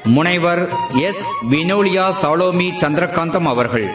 முனைவர் S Vinolia Salome Chandrakantham அவர்கள்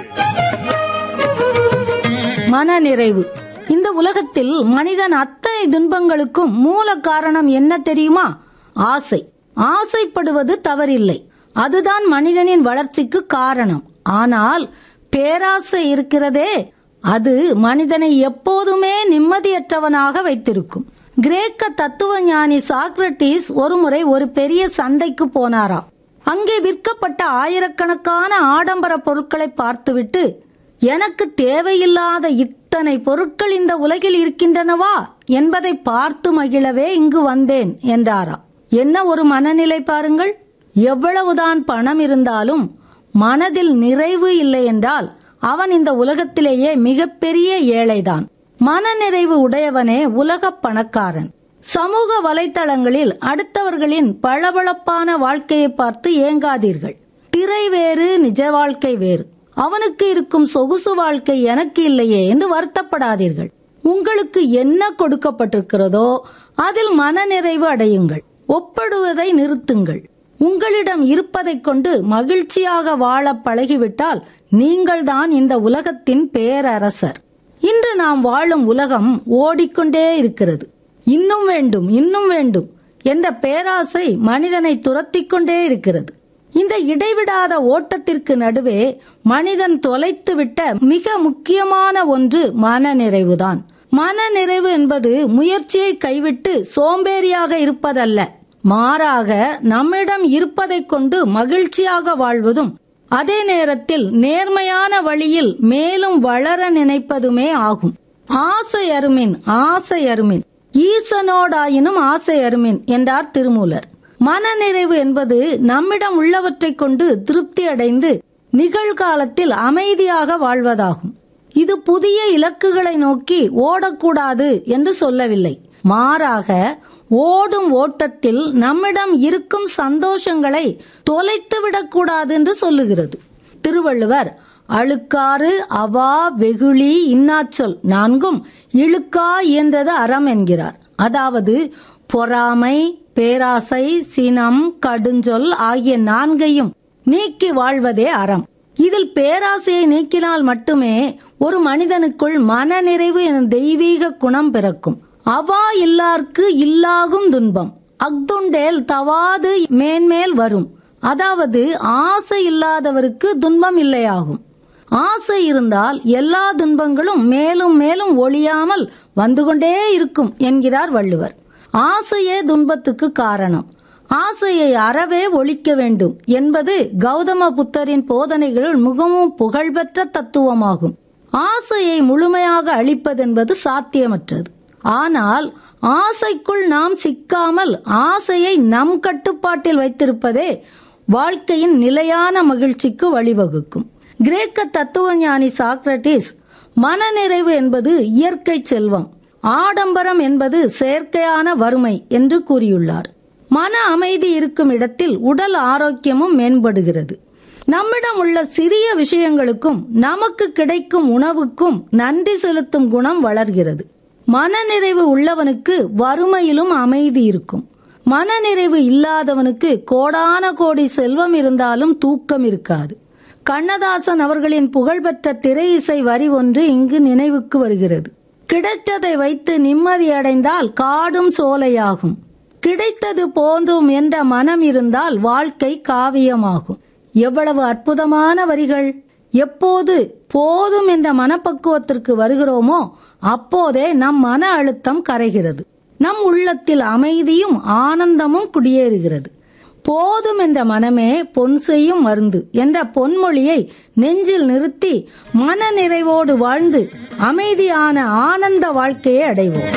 மனநிறைவு இந்த உலகத்தில் மனிதன் அத்தனை துன்பங்களுக்கும் மூல காரணம் என்ன தெரியுமா ஆசை ஆசைப்படுவது தவறில்லை அதுதான் மனிதனின் வளர்ச்சிக்கு காரணம் ஆனால் பேராசை இருக்கிறதே அது மனிதனை எப்போதுமே நிம்மதியற்றவனாக வைத்திருக்கும் கிரேக்க தத்துவ ஞானி சாக்ரட்டிஸ் ஒருமுறை ஒரு பெரிய சந்தைக்கு போனாராம் அங்கே விற்கப்பட்ட ஆயிரக்கணக்கான ஆடம்பர பொருட்களை பார்த்துவிட்டு எனக்கு தேவையில்லாத இத்தனை பொருட்கள் இந்த உலகில் இருக்கின்றனவா என்பதை பார்த்து மகிழவே இங்கு வந்தேன் என்றாராம் என்ன ஒரு மனநிலை பாருங்கள் எவ்வளவுதான் பணம் இருந்தாலும் மனதில் நிறைவு இல்லை என்றால் அவன் இந்த உலகத்திலேயே மிகப்பெரிய ஏழைதான் மனநிறைவு உடையவனே உலகப் பணக்காரன் சமூக வலைத்தளங்களில் அடுத்தவர்களின் பளபளப்பான வாழ்க்கையை பார்த்து ஏங்காதீர்கள் திரை வேறு நிஜ வாழ்க்கை வேறு அவனுக்கு இருக்கும் சொகுசு வாழ்க்கை எனக்கு இல்லையே என்று வருத்தப்படாதீர்கள் உங்களுக்கு என்ன கொடுக்கப்பட்டிருக்கிறதோ அதில் மனநிறைவு அடையுங்கள் ஒப்பிடுவதை நிறுத்துங்கள் உங்களிடம் இருப்பதைக் கொண்டு மகிழ்ச்சியாக வாழ பழகிவிட்டால் நீங்கள்தான் இந்த உலகத்தின் பேரரசர் இன்று நாம் வாழும் உலகம் ஓடிக்கொண்டே இருக்கிறது இன்னும் வேண்டும் இன்னும் வேண்டும் என்ற பேராசை மனிதனை துரத்திக் கொண்டே இருக்கிறது இந்த இடைவிடாத ஓட்டத்திற்கு நடுவே மனிதன் தொலைத்துவிட்ட மிக முக்கியமான ஒன்று மனநிறைவுதான் மனநிறைவு என்பது முயற்சியை கைவிட்டு சோம்பேறியாக இருப்பதல்ல மாறாக நம்மிடம் இருப்பதைக் கொண்டு மகிழ்ச்சியாக வாழ்வதும் அதே நேரத்தில் நேர்மையான வழியில் மேலும் வளர நினைப்பதுமே ஆகும் ஆசை அருமின் ஆசை அருமின் ஈசனோடாயினும் ஆசை அருமின் என்றார் திருமூலர் மனநிறைவு என்பது நம்மிடம் உள்ளவற்றைக் கொண்டு திருப்தி அடைந்து நிகழ்காலத்தில் அமைதியாக வாழ்வதாகும் இது புதிய இலக்குகளை நோக்கி ஓடக்கூடாது என்று சொல்லவில்லை மாறாக ஓடும் ஓட்டத்தில் நம்மிடம் இருக்கும் சந்தோஷங்களை தொலைத்து விடக்கூடாது என்று சொல்லுகிறது திருவள்ளுவர் அழுக்காறு அவா வெகுளி இன்னாச்சொல் நான்கும் இழுக்கா இயன்றது அறம் என்கிறார் அதாவது பொறாமை பேராசை சினம் கடுஞ்சொல் ஆகிய நான்கையும் நீக்கி வாழ்வதே அறம் இதில் பேராசையை நீக்கினால் மட்டுமே ஒரு மனிதனுக்குள் மனநிறைவு எனும் தெய்வீக குணம் பிறக்கும் அவா இல்லார்க்கு இல்லாகும் துன்பம் அக்துண்டேல் தவாது மேன்மேல் வரும் அதாவது ஆசை இல்லாதவருக்கு துன்பம் இல்லையாகும் ஆசை இருந்தால் எல்லா துன்பங்களும் மேலும் மேலும் ஒழியாமல் வந்து கொண்டே இருக்கும் என்கிறார் வள்ளுவர் ஆசையே துன்பத்துக்கு காரணம் ஆசையை அறவே ஒழிக்க வேண்டும் என்பது கௌதம புத்தரின் போதனைகளில் மிகவும் புகழ்பெற்ற தத்துவமாகும் ஆசையை முழுமையாக அழிப்பதென்பது சாத்தியமற்றது ஆனால் ஆசைக்குள் நாம் சிக்காமல் ஆசையை நம் கட்டுப்பாட்டில் வைத்திருப்பதே வாழ்க்கையின் நிலையான மகிழ்ச்சிக்கு வழிவகுக்கும் கிரேக்க தத்துவஞானி சாக்ரட்டிஸ் மனநிறைவு என்பது இயற்கை செல்வம் ஆடம்பரம் என்பது செயற்கையான வறுமை என்று கூறியுள்ளார் மன அமைதி இருக்கும் இடத்தில் உடல் ஆரோக்கியமும் மேம்படுகிறது நம்மிடம் உள்ள சிறிய விஷயங்களுக்கும் நமக்கு கிடைக்கும் உணவுக்கும் நன்றி செலுத்தும் குணம் வளர்கிறது மனநிறைவு உள்ளவனுக்கு வறுமையிலும் அமைதி இருக்கும் மனநிறைவு இல்லாதவனுக்கு கோடான கோடி செல்வம் இருந்தாலும் தூக்கம் இருக்காது கண்ணதாசன் அவர்களின் புகழ்பெற்ற திரை இசை வரி ஒன்று இங்கு நினைவுக்கு வருகிறது கிடைத்ததை வைத்து நிம்மதியடைந்தால் காடும் சோலையாகும் கிடைத்தது போந்தும் என்ற மனம் இருந்தால் வாழ்க்கை காவியமாகும் எவ்வளவு அற்புதமான வரிகள் எப்போது போதும் என்ற மனப்பக்குவத்திற்கு வருகிறோமோ அப்போதே நம் மன அழுத்தம் கரைகிறது நம் உள்ளத்தில் அமைதியும் ஆனந்தமும் குடியேறுகிறது போதும் என்ற மனமே பொன் செய்யும் மருந்து என்ற பொன்மொழியை நெஞ்சில் நிறுத்தி மன நிறைவோடு வாழ்ந்து அமைதியான ஆனந்த வாழ்க்கையை அடைவோம்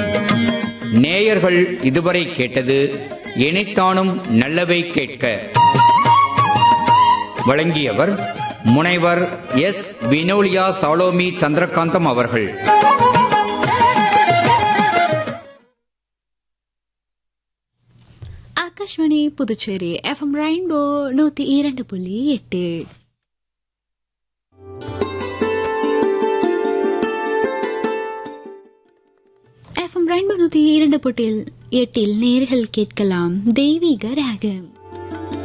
நேயர்கள் இதுவரை கேட்டது இணைத்தானும் நல்லவை கேட்க வழங்கியவர் முனைவர் எஸ் வினோலியா சாலோமி சந்திரகாந்தம் அவர்கள் ஆகாஷ்வாணி புதுச்சேரி எஃப்எம் ரெயின்போ நூத்தி இரண்டு புள்ளி எட்டு எஃப்எம் ரெயின்போ நூத்தி இரண்டு புட்டில் எட்டில் நேர்கள் கேட்கலாம் தெய்வீக ராகம்